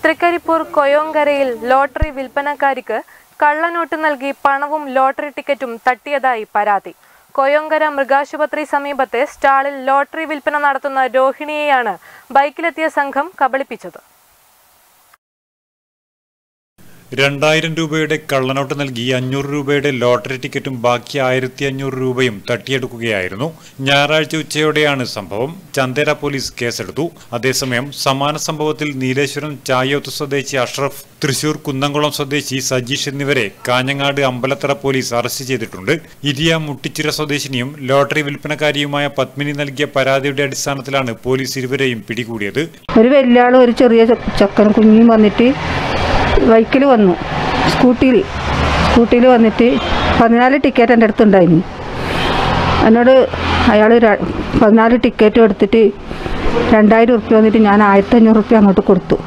Trikaripur കൊയോങ്കരയിൽ lottery വിൽപ്പനക്കാരിക്ക് കള്ളനോട്ട് നൽകി പണവും lottery ടിക്കറ്റും തട്ടിയതായി പരാതി കൊയോങ്കര മൃഗാശുപത്രി സമീപത്തെ സ്റ്റാളിൽ ലോട്ടറി വിൽപ്പന നടത്തുന്ന രോഹിണിയെയാണ് ബൈക്കിലെത്തിയ സംഘം കബളിപ്പിച്ചത് രണ്ടായിരം രൂപയുടെ കള്ളനോട്ട് നൽകി അഞ്ഞൂറ് രൂപയുടെ ലോട്ടറി ടിക്കറ്റും ബാക്കി ആയിരത്തി അഞ്ഞൂറ് രൂപയും തട്ടിയെടുക്കുകയായിരുന്നു ഞായറാഴ്ച ഉച്ചയോടെയാണ് സംഭവം ചന്ദേര പോലീസ് കേസെടുത്തു അതേസമയം സമാന സംഭവത്തിൽ നീലേശ്വരം ചായോത്ത് സ്വദേശി അഷ്റഫ് തൃശൂർ കുന്നംകുളം സ്വദേശി സജീഷ് എന്നിവരെ കാഞ്ഞങ്ങാട് അമ്പലത്തറ പോലീസ് അറസ്റ്റ് ചെയ്തിട്ടുണ്ട് ഇരിയ മുട്ടിച്ചിറ സ്വദേശിനിയും ലോട്ടറി വിൽപ്പനക്കാരിയുമായ പത്മിനി നൽകിയ പരാതിയുടെ അടിസ്ഥാനത്തിലാണ് പോലീസ് ഇരുവരെയും പിടികൂടിയത് ഒരു വലിയ ആളും ഒരു ചെറിയ ചെ- ചെക്കനും കുഞ്ഞിയും വന്നിട്ട് ബൈക്കിൽ വന്നു സ്കൂട്ടിയിൽ സ്കൂട്ടിയിൽ വന്നിട്ട് പതിനാല് ടിക്കറ്റ് എൻ്റെ അടുത്തുണ്ടായിരുന്നു എന്നോട് അയാൾ പതിനാല് ടിക്കറ്റും എടുത്തിട്ട് രണ്ടായിരം ഉറുപ്പ്യ വന്നിട്ട് ഞാൻ ആയിരത്തഞ്ഞൂറ് ഉറുപ്പ്യ അങ്ങോട്ട് കൊടുത്തു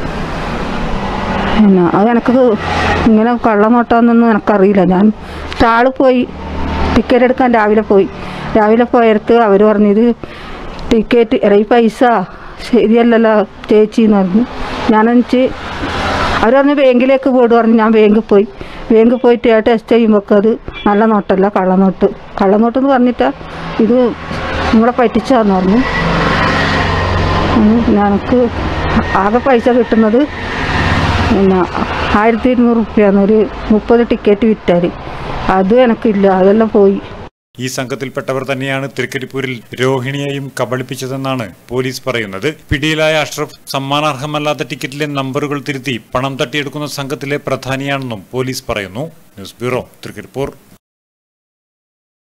പിന്നെ അത് എനിക്ക് ഇങ്ങനെ കള്ളനോട്ടാന്നൊന്നും എനിക്കറിയില്ല ഞാൻ സ്റ്റാളിൽ പോയി ടിക്കറ്റ് എടുക്കാൻ രാവിലെ പോയി രാവിലെ പോയടുത്ത് അവർ പറഞ്ഞു ഇത് ടിക്കറ്റ് അല്ല ഈ പൈസ ശരിയല്ലല്ലോ ചേച്ചി എന്ന് പറഞ്ഞു ഞാനെന്നിച്ച് അവർ പറഞ്ഞു ബാങ്കിലേക്ക് പോയിട്ട് പറഞ്ഞു ഞാൻ ബാങ്കിൽ പോയി ബാങ്കിൽ പോയിട്ട് ആ ടെസ്റ്റ് ചെയ്യുമ്പോൾ അത് നല്ല നോട്ടല്ല കള്ളനോട്ട് കള്ളനോട്ട് എന്ന് പറഞ്ഞിട്ടാ ഇത് നിങ്ങളെ പറ്റിച്ചാന്ന് പറഞ്ഞു ഉം, ഞങ്ങൾക്ക് ആകെ പൈസ കിട്ടുന്നത് പിന്നെ ആയിരത്തി ഇരുന്നൂറ് റുപ്യാണ് ഒരു മുപ്പത് ടിക്കറ്റ് വിറ്റാൽ അതും എനിക്കില്ല അതെല്ലാം പോയി ഈ സംഘത്തിൽപ്പെട്ടവർ തന്നെയാണ് തൃക്കരിപ്പൂരിൽ രോഹിണിയെയും കബളിപ്പിച്ചതെന്നാണ് പോലീസ് പറയുന്നത് പിടിയിലായ അഷ്റഫ് സമ്മാനാർഹമല്ലാത്ത ടിക്കറ്റിലെ നമ്പറുകൾ തിരുത്തി പണം തട്ടിയെടുക്കുന്ന സംഘത്തിലെ പ്രധാനിയാണെന്നും പോലീസ് പറയുന്നു ന്യൂസ് ബ്യൂറോ തൃക്കരിപ്പൂർ